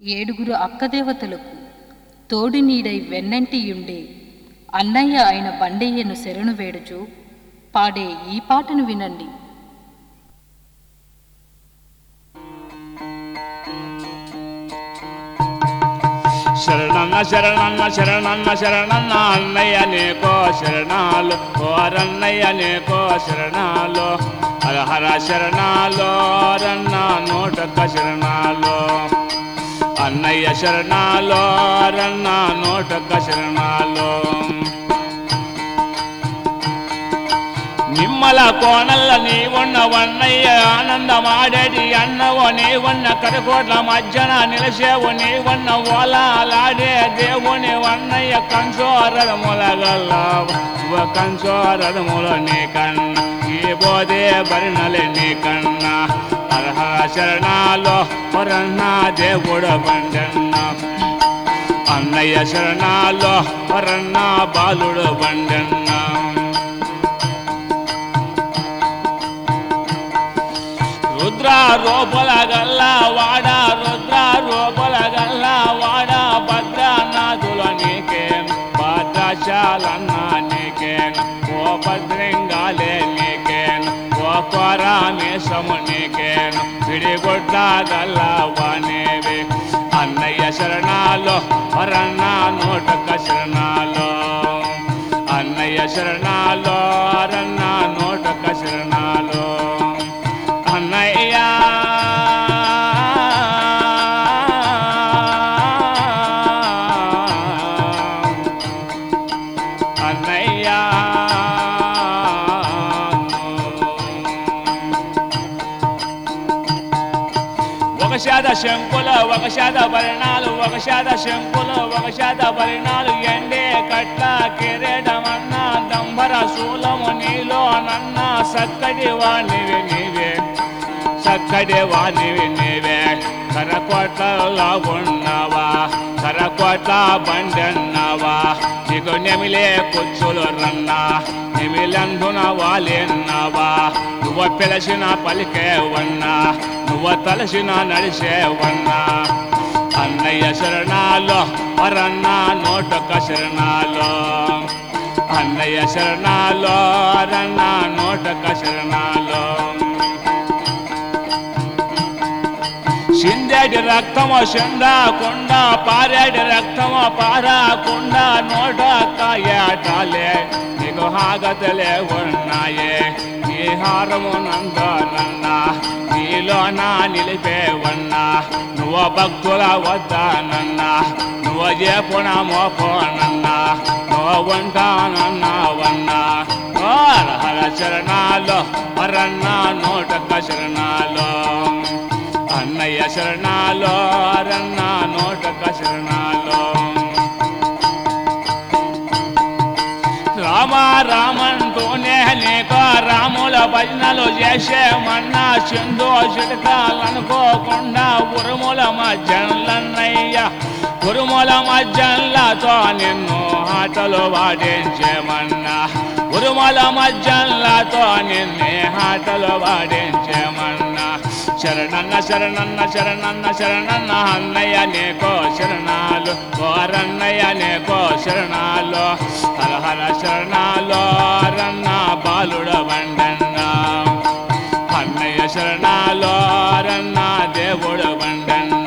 ఏడుగురు అక్కదేవతలకు తోడి నీడై వెన్నంటియుండే అన్నయ్య అయిన బండయ్యను శరణు వేడుచు పాడే ఈ పాటను వినండి శరణన్న శరణన్న శరణన్న శరణన్న అన్నయ్య నీకో శరణాలు ఓరన్నయ్య నీకో శరణాలు హర హర శరణాలు రన్న నూటొక్క శరణాలు అన్నయ్య శరణాలు రన్న నూటొక్క శరణాలు నిమ్మల కోనల్ల నీవున్న వన్నయ్య ఆనందమాడేటి అన్నవో నీవున్న కరకోట్ల మధ్యన నిలిసేవు నీవున్న ఓలాలాడే దేవుని వన్నయ్య కంచోరములగల్ల కంచోరముల నీ కన్న ఈ బోధే బరినలే నీ కన్న అర్హ శరణాలో పరన్నా దేవుడు బండన్న అన్నయ్య శరణాలో పరన్నా బాలుడు బండన్నా రుద్ర రూపల గల్లా వాడ రుద్ర రూపల గల్లా వాడ భద్రనాథుల నీకే భద్రశాలన్న నీకే ఓ భద్రంగాలే నీకే ఓ పరామేశము నీకే పిడిగొడ్డ గల్లా వానేవి అన్నయ్య శరణాలో వరన్న నోటక శరణాలో అన్నయ్య శరణాలో అరన్న నోటక శరణాలో అన్నయ్య అన్నయ్య ఒక శాత శంకులు ఒక శాత భరణాలు ఒక శాత శంకులు ఒక శాత భరణాలు ఎండే కట్ల కిరీటమన్న దంబర శూలము నీలో నన్న సక్కడి వాణివి నీవే చక్కటి వాణివి నీవే కరకోట్లలో ఉన్నావా కరకోట్ల బండన్నావా నీకు నెమిలే కుచ్చులు రన్నా నెమిలందున వాలేన్నావా నువ్వు పిలసిన పలికేవన్నా నువ్వు తలసిన నడిచేవన్నా అన్నయ్య శరణాలో వరన్న నోటొక్క శరణాలో అన్నయ్య శరణాలో అరన్న నోటొక్క శరణాలో సిందేటి రక్తము సిందాకుండా పారేటి రక్తము పారాకుండా నోట కాయటాలే నీకు హాగతలే ఉన్నాయే నీ హారము నందనన్నా నీలో నా నిలిపేవన్నా నువ్వు భక్తుల వద్దనన్నా నువ్వు చేపున మోపోనన్నా నువ్వు ఉంటానన్నావన్నా ఓ హర శరణాలో వరన్న నోటక శరణాలో అన్నయ్య శరణాలో అరన్న నోటక శరణాలో రామ రామంటూనే నీకు రాముల భజనలు చేసేమన్నా చిందో చిటకాలనుకోకుండా ఉరుముల మధ్యలన్నయ్య ఉరుముల మధ్యలతో నిన్ను ఆటలు వాడించేమన్నా ఉరుముల మధ్యలతో నిన్నే ఆటలు వాడించేమన్నా శరణన్న శరణన్న శరణన్న శరణన్న అన్నయ్య నీకో శరణాలు కోరన్నయ్య నీకో శరణాలు హర హర శరణాలు రన్న బాలుడ బండన్న అన్నయ్య శరణాలు రన్న దేవుడు బండన్న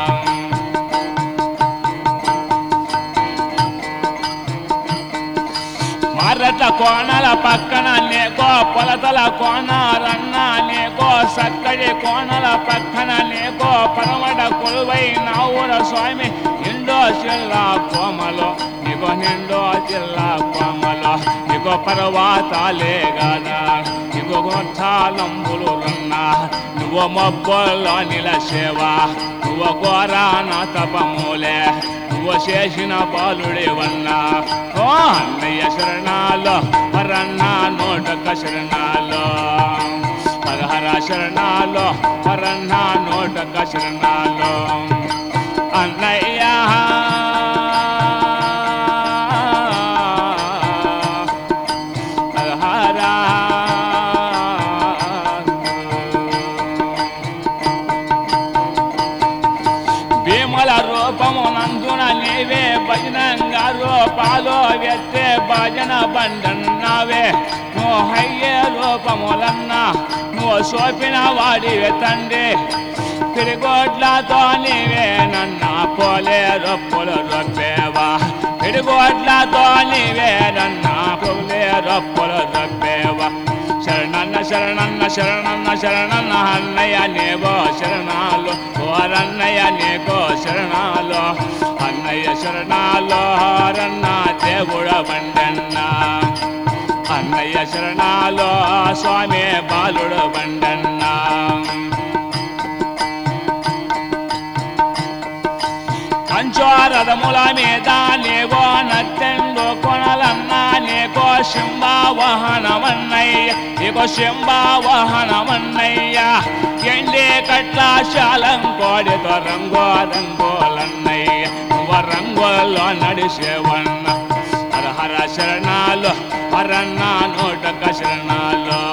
మరట కోణల పక్కన నీకో పొలతల కోణారన్న నీకో సక్కడి కోణల పక్కన నీకో పరమడ కొలువై నావుర స్వామి నిండో జిల్లా కోమలో నీకో నిండో జిల్లా కోమలో నీకో పర్వతాలే గదా నీకో గొట్టాలంబులు రన్నా నువ్వు మబ్బుల్లో నిలసేవా నువ్వు ఘోరాన తపములే నువ్వు చేసిన బాలుడేవన్నా ఓ అన్నయ్య శరణాలో పరన్న నోటక శరణాలో హరహర శరణాలో పరన్న నోటక శరణాలో అన్నయ్య హరహర భీమల రూపము నందున నీవే భజనంగా రూపాలు వెత్తే భజన బండన్నావే నువ్వు హయ్యే రూపములన్నా నువ్వు సోపిన వాడివే తండ్రి పిడిగోడ్లతో నీవే నన్న పోలే రొప్పులు రొప్పేవా పిడిగోడ్లతో నీవే నన్న పోలే రొప్పులు రొప్పేవా శరణన్న శరణన్న శరణన్న శరణన్న అన్నయ్య నీవో శరణాలు ఓరన్నయ్య నీకో శరణాలు అన్నయ్య శరణాలు హరన్న దేవుడ బండన్న అన్నయ్య శరణాలు స్వామి బాలుడు బండన్నా పంచోరథముల మీద నీవో నత్తెండు కొనలన్నా నీకో శింబా వాహనమన్నయ్య నీకో శింబా వాహనమన్నయ్య ఎండే కట్ల శాలం కోడితో రంగో రంగోలన్నయ్య నువ్వు రంగోల్లో నడిసేవన్న హర హర శరణాలు హరన్న నోటక శరణాలు